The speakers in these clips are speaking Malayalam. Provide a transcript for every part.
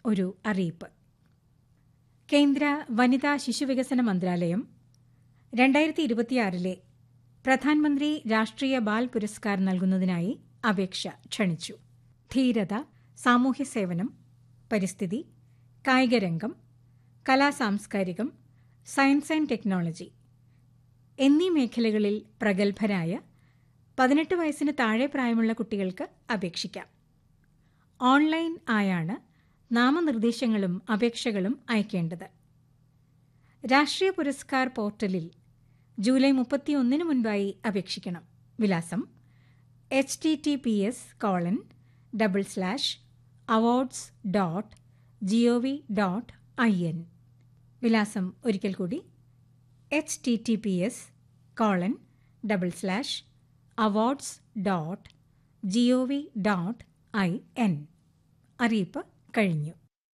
ഒരു അറിയിപ്പ് കേന്ദ്ര വനിതാ ശിശുവികസന മന്ത്രാലയം രണ്ടായിരത്തി ഇരുപത്തിയാറിലെ പ്രധാനമന്ത്രി രാഷ്ട്രീയ ബാൽ പുരസ്കാർ നൽകുന്നതിനായി അപേക്ഷ ക്ഷണിച്ചു ധീരത സാമൂഹ്യ സേവനം പരിസ്ഥിതി കായികരംഗം കലാസാംസ്കാരികം സയൻസ് ആൻഡ് ടെക്നോളജി എന്നീ മേഖലകളിൽ പ്രഗത്ഭരായ പതിനെട്ട് വയസ്സിന് താഴെ പ്രായമുള്ള കുട്ടികൾക്ക് അപേക്ഷിക്കാം ഓൺലൈൻ ആയാണ് നാമനിർദ്ദേശങ്ങളും അപേക്ഷകളും അയക്കേണ്ടത് രാഷ്ട്രീയ പുരസ്കാർ പോർട്ടലിൽ ജൂലൈ മുപ്പത്തിയൊന്നിന് മുൻപായി അപേക്ഷിക്കണം വിലാസം H T T P S colon double slash awards dot G O V dot I N വിലാസം ഒരിക്കൽ കൂടി H T T P S colon double slash awards dot G O V dot I N അറിയിപ്പ് കഴിഞ്ഞു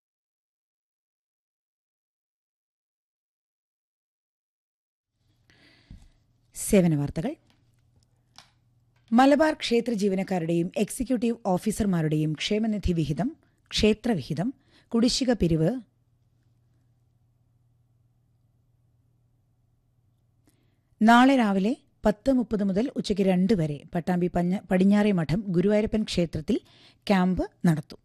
സേവന വാർത്തകൾ മലബാർ ക്ഷേത്ര ജീവനക്കാരുടെയും എക്സിക്യൂട്ടീവ് ഓഫീസർമാരുടെയും ക്ഷേമനിധി വിഹിതം ക്ഷേത്രവിഹിതം കുടിശ്ശിക പിരിവ് നാളെ രാവിലെ പത്ത് മുപ്പത് മുതൽ ഉച്ചയ്ക്ക് രണ്ട് വരെ പട്ടാമ്പി പഞ്ഞ പടിഞ്ഞാറേ മഠം ഗുരുവായൂരപ്പൻ ക്ഷേത്രത്തിൽ ക്യാമ്പ് നടത്തും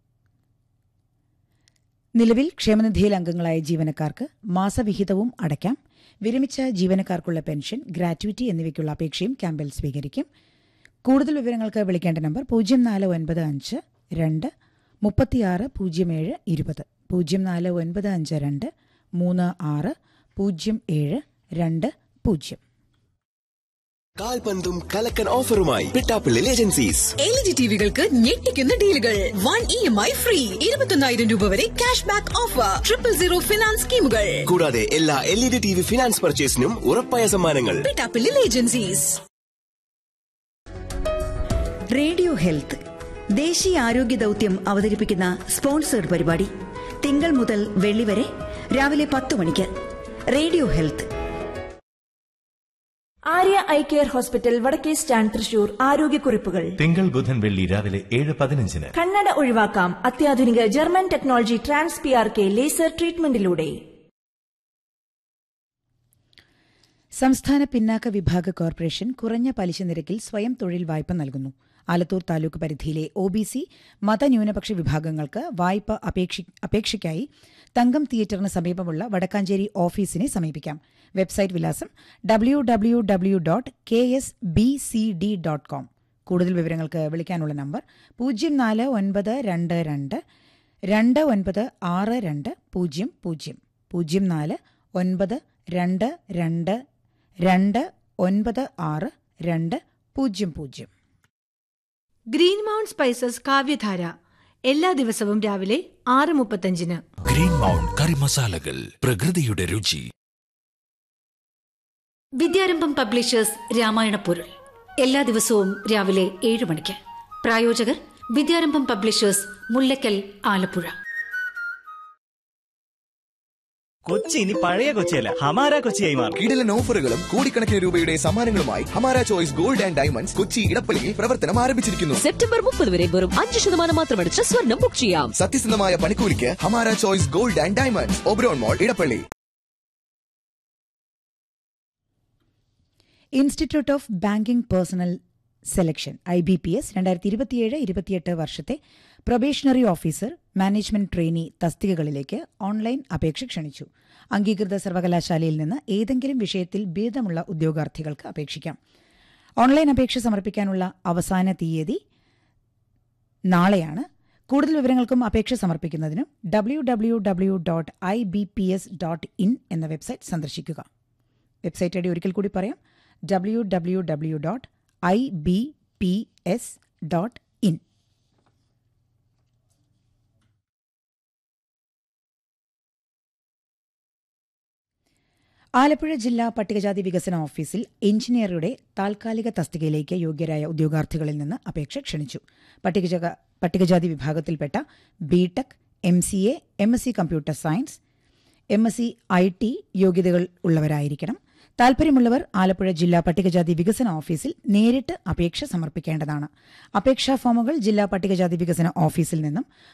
നിലവിൽ ക്ഷേമനിധിയിൽ അംഗങ്ങളായ ജീവനക്കാർക്ക് മാസവിഹിതവും അടയ്ക്കാം വിരമിച്ച ജീവനക്കാർക്കുള്ള പെൻഷൻ ഗ്രാറ്റുവിറ്റി എന്നിവയ്ക്കുള്ള അപേക്ഷയും ക്യാമ്പിൽ സ്വീകരിക്കും കൂടുതൽ വിവരങ്ങൾക്ക് വിളിക്കേണ്ട നമ്പർ പൂജ്യം നാല് ഒൻപത് അഞ്ച് രണ്ട് മുപ്പത്തിയാറ് പൂജ്യം ഏഴ് ഇരുപത് പൂജ്യം നാല് ഒൻപത് അഞ്ച് രണ്ട് മൂന്ന് ആറ് പൂജ്യം ഏഴ് രണ്ട് പൂജ്യം കാൽപന്തും കലക്കൻ ഓഫറുമായി പിട്ടാപ്പിള്ളിൽ ഏജൻസീസ് എൽ ജി ടിവികൾക്ക് ഞെട്ടിക്കുന്ന ഡീലുകൾ one E M I free ഇരുപത്തൊന്നായിരം രൂപ വരെ cash back offer triple zero finance സ്കീമുകൾ കൂടാതെ എല്ലാ L E D T V finance പർച്ചേസിനും ഉറപ്പായ സമ്മാനങ്ങൾ പിട്ടാപ്പിള്ളിൽ ഏജൻസീസ് റേഡിയോ ഹെൽത്ത് ദേശീയ ആരോഗ്യ ദൗത്യം അവതരിപ്പിക്കുന്ന സ്പോൺസേഡ് പരിപാടി തിങ്കൾ മുതൽ വെള്ളി വരെ രാവിലെ പത്ത് മണിക്ക് radio health Arya eye care hospital വടക്കേ സ്റ്റാൻഡ് തൃശൂർ ആരോഗ്യക്കുറിപ്പുകൾ തിങ്കൾ ബുധൻ വെള്ളി രാവിലെ ഏഴ് പതിനഞ്ചിന് കണ്ണട ഒഴിവാക്കാം അത്യാധുനിക German technology trans P R K laser ട്രീറ്റ്മെന്റിലൂടെ സംസ്ഥാന പിന്നാക്ക വിഭാഗ കോർപ്പറേഷൻ കുറഞ്ഞ പലിശ നിരക്കിൽ സ്വയം തൊഴിൽ വായ്പ നൽകുന്നു ആലത്തൂർ താലൂക്ക് പരിധിയിലെ ഒ ബി സി മതന്യൂനപക്ഷ വിഭാഗങ്ങൾക്ക് വായ്പ അപേക്ഷി- അപേക്ഷയ്ക്കായി തങ്കം തിയേറ്ററിന് സമീപമുള്ള വടക്കാഞ്ചേരി ഓഫീസിനെ സമീപിക്കാം വെബ്സൈറ്റ് വിലാസം W W W dot K S B C D dot com കൂടുതൽ വിവരങ്ങൾക്ക് വിളിക്കാനുള്ള നമ്പർ പൂജ്യം നാല് ഒൻപത് രണ്ട് രണ്ട് രണ്ട് ഒൻപത് ആറ് രണ്ട് പൂജ്യം പൂജ്യം പൂജ്യം നാല് ഒൻപത് രണ്ട് രണ്ട് രണ്ട് ഒൻപത് ആറ് രണ്ട് പൂജ്യം പൂജ്യം ഗ്രീൻ മൗണ്ട് സ്പൈസസ് കാവ്യധാര എല്ലാ ദിവസവും രാവിലെ ആറ് മുപ്പത്തഞ്ചിന് ഗ്രീൻ മൗണ്ട് കറി മസാലകൾ പ്രകൃതിയുടെ രുചി വിദ്യാരംഭം പബ്ലിഷേഴ്സ് രാമായണ പൊരുൾ എല്ലാ ദിവസവും രാവിലെ ഏഴ് മണിക്ക് പ്രായോജകർ വിദ്യാരംഭം പബ്ലിഷേഴ്സ് മുല്ലക്കൽ ആലപ്പുഴ കൊച്ചി ഇനി പഴയ കൊച്ചിയല്ല ഹമാര കൊച്ചിയായി മാറും കിടിലൻ ഓഫറുകളും കോടിക്കണക്കിന് രൂപയുടെ സമ്മാനങ്ങളുമായി Hamara choice gold and diamonds Kochi ഇടപ്പള്ളിയിൽ പ്രവർത്തനം ആരംഭിച്ചിരിക്കുന്നു സെപ്റ്റംബർ മുപ്പത് വരെ വെറും അഞ്ച് ശതമാനം മാത്രമടിച്ച് സ്വർണം ബുക്ക് ചെയ്യാം സത്യസന്ധമായ പണിക്കൂലിക്ക് Hamara choice gold and diamonds Oberon mall Edappally institute of banking personnel selection I B P S രണ്ടായിരത്തി ഇരുപത്തിയേഴ് ഇരുപത്തിയെട്ട് വർഷത്തെ പ്രൊബേഷണറി ഓഫീസർ മാനേജ്മെന്റ് ട്രെയിനി തസ്തികകളിലേക്ക് ഓൺലൈൻ അപേക്ഷ ക്ഷണിച്ചു അംഗീകൃത സർവകലാശാലയിൽ നിന്ന് ഏതെങ്കിലും വിഷയത്തിൽ ഭേദമുള്ള ഉദ്യോഗാർത്ഥികൾക്ക് അപേക്ഷിക്കാം ഓൺലൈൻ അപേക്ഷ സമർപ്പിക്കാനുള്ള അവസാന തീയതി നാളെയാണ് കൂടുതൽ വിവരങ്ങൾക്കും അപേക്ഷ സമർപ്പിക്കുന്നതിനും W W W dot I B P S dot in എന്ന വെബ്സൈറ്റ് സന്ദർശിക്കുക വെബ്സൈറ്റ് ഐ ഡി ഒരിക്കൽ കൂടി പറയാം W W W dot I B P S dot in Alappuzha ജില്ലാ പട്ടികജാതി വികസന ഓഫീസിൽ എഞ്ചിനീയറുടെ താൽക്കാലിക തസ്തികയിലേക്ക് യോഗ്യരായ ഉദ്യോഗാർത്ഥികളിൽ നിന്ന് അപേക്ഷ ക്ഷണിച്ചു പട്ടികജാ പട്ടികജാതി വിഭാഗത്തിൽപ്പെട്ട B Tech M C A M S C computer science M S C I T യോഗ്യതകൾ ഉള്ളവരായിരിക്കണം താൽപര്യമുള്ളവർ ആലപ്പുഴ ജില്ലാ പട്ടികജാതി വികസന ഓഫീസിൽ നേരിട്ട് അപേക്ഷ സമർപ്പിക്കേണ്ടതാണ് അപേക്ഷാ ഫോമുകൾ ജില്ലാ പട്ടികജാതി വികസന ഓഫീസിൽ നിന്നും